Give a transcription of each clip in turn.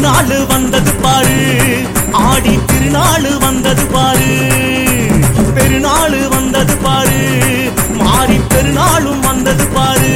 பெருநாள் வந்தது பாரு ஆடி திருநாள் வந்தது பாரு பெருநாள் வந்தது பாரு மாறி பெருநாளும் வந்தது பாரு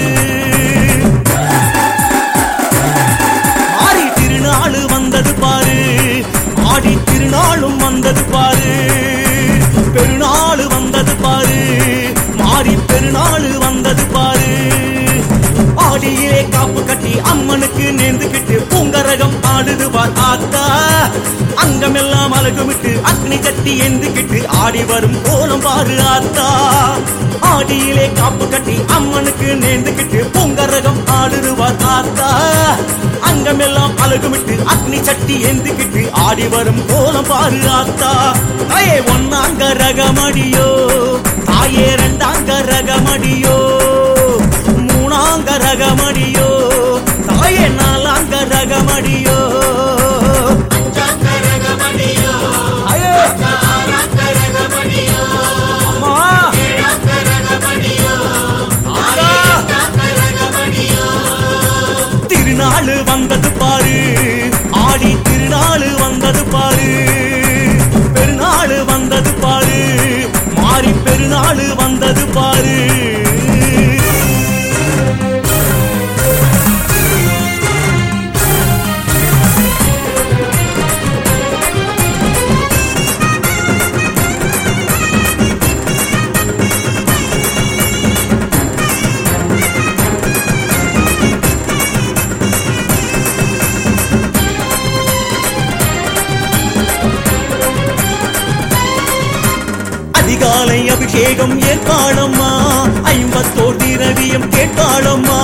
ஆடி திருநாள் வந்தது பாரு ஆடி திருநாளும் வந்தது பாரு பெருநாள் வந்தது பாரு மாறி பெருநாள் வந்தது பாரு ஆடியிலே காப்பு கட்டி அம்மனுக்கு நேர்ந்துகிட்டு பூங்கரகம் ஆடுது பார் ஆத்தா அங்கமெல்லாம் அழகுமிட்டு அக்னி கட்டி ஏந்துகிட்டு ஆடி வரும் கோலம் பாரு ஆத்தா ஆடியிலே காப்பு கட்டி அம்மனுக்கு நேர்ந்துகிட்டு பூங்கரகம் ஆடுதுவார் ஆத்தா அங்கமெல்லாம் அழகுமிட்டு அக்னி சட்டி ஏந்துகிட்டு ஆடி வரும் கோலம் பாரு ஆத்தா தாயே ஒன்னாங்க ரகமடியோ தாயே ரெண்டாங்க ரகமடியோ மூணாங்க ரகமடியோ தாயே நாலாங்க ரகமடியோ ஐயோ, அம்மா ஆத்தா. திருநாள் வந்தது பாரு ஆடி திருநாள் வந்தது பாரு பெருநாள் வந்தது பாரு மாறி பெருநாள் வந்தது பாரு அதிகாலை அபிஷேகம் ஏற்பாளம்மா ஐம்பத்தோர் திரவியம் கேட்பாளம்மா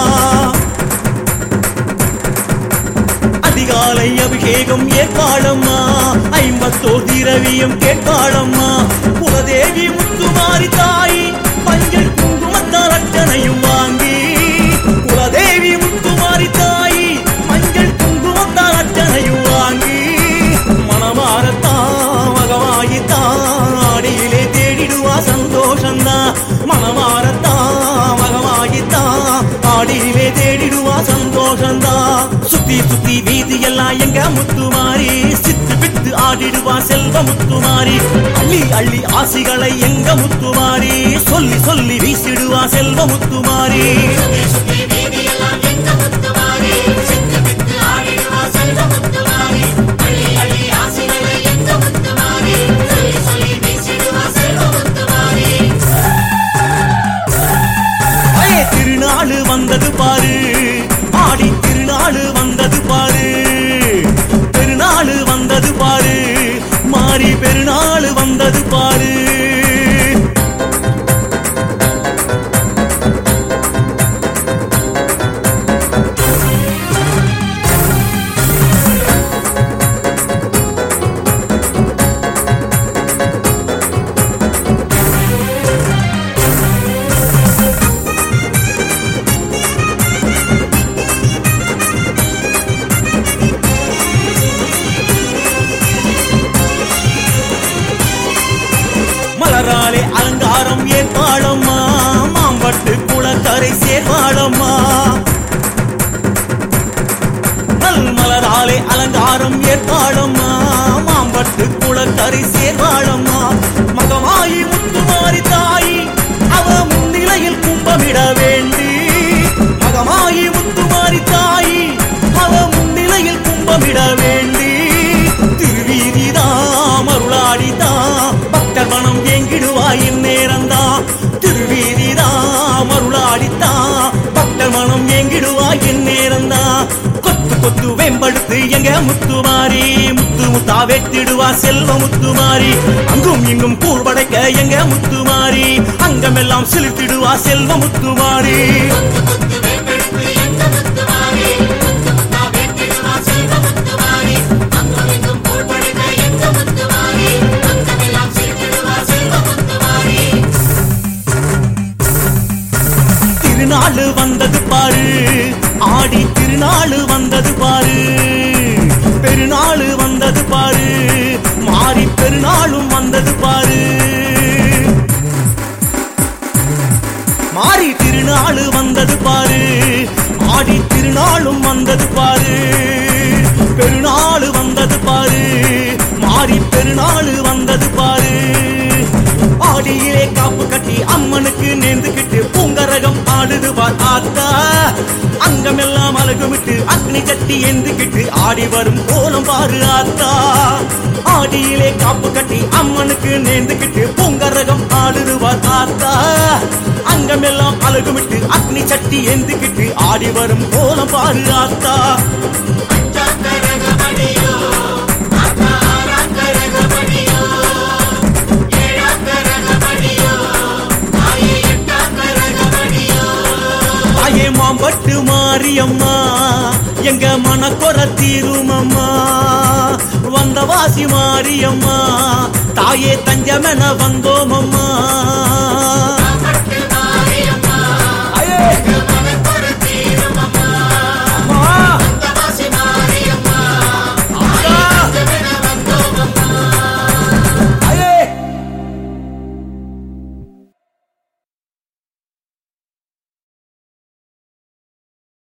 அதிகாலை அபிஷேகம் ஏற்பாளம்மா ஐம்பத்தோர் திரவியம் கேட்பாளம்மா குலதேவி முத்துமாரி தாய் மஞ்சள் குங்குமத்தால் அர்ச்சனையும் வாங்கி குலதேவி முத்துமாரி தாய் மஞ்சள் குங்குமத்தால் அர்ச்சனையும் வாங்கி மனமாரத்தான் மகமாயித்தான் ஆடியிலே தேடிடுவா சந்தோஷந்தான் மனமாரத்தான் மகமாயித்தான் ஆடியிலே தேடிடுவா சந்தோஷந்தான் சுத்தி சுத்தி வீதி எல்லாம் எங்க முத்துமாரி சித்து விட்டு ஆடிடுவா செல்வ முத்துமாரி அள்ளி அள்ளி ஆசிகளை எங்க முத்துமாரி சொல்லி சொல்லி வீசிடுவா செல்வ முத்துமாரி அயே திருநாள் வந்தது பாரு ஆடி திருநாள் வந்தது பாரு பெருநாள் வந்தது பாரு மாறி பெருநாள் வந்தது பாரு மலராலே அலங்காரம் ஏற்பாளம்மா மாம்பட்டு குளக்கரை சேர்வாளம்மா நல் மலராலே அலங்காரம் ஏற்பாளம்மா மாம்பட்டு குளக்கரை சேர்வாளம்மா மகமாயி முத்துமாரி தாயி அவ முன்னிலையில் கும்பமிட வேண்டி மகமாயி முத்துமாரி தாயி அவ முன்னிலையில் கும்பமிட வேண்டி திருவீதிதான் மருளாடிதான் பக்தர் மனம் ஏங்கிடுவாய் இந்நேரம்தான் திருவீதிதான் மருளாடித்தான் பக்தர் மனம் ஏங்கிடுவாய் இந்நேரம்தான் கொத்து கொத்து வெம்படுத்து எங்க முத்துமாரி முத்து முத்தா வெட்டிடுவா செல்வ முத்துமாரி அங்கும் இங்கும் கூழ்படைக்க எங்க முத்துமாரி அங்கமெல்லாம் செலுத்திடுவா செல்வ முத்துமாரி திருநாள் வந்தது பாரு ஆடி திருநாள் வந்தது பாரு பெருநாள் வந்தது பாரு மாறி பெருநாளும் வந்தது பாரு மாறி திருநாள் வந்தது பாரு ஆடி திருநாளும் வந்தது பாரு பெருநாள் வந்தது பாரு மாறி பெருநாள் வந்தது பாரு ஆடியிலே காப்பு கட்டி அம்மனுக்கு நேர்ந்துகிட்டு பூங்கரகம் ஆடுது பார் ஆத்தா அங்கமெல்லாம் அழகுமிட்டு அக்னி கட்டி எந்துக்கிட்டு ஆடி வரும் கோலம் பாரு ஆத்தா ஆடியிலே காப்பு கட்டி அம்மனுக்கு நேர்ந்துக்கிட்டு பூங்கரகம் ஆடுது பார் ஆத்தா அங்கமெல்லாம் அழகுமிட்டு அக்னி சட்டி எந்துக்கிட்டு ஆடி வரும் கோலம் பாரு ஆத்தா தாயே மாம்பட்டு மாரியம்மா எங்க மனக்குற தீருமம்மா வந்த வாசி மாரியம்மா தாயே தஞ்சமென வந்தோமம்மா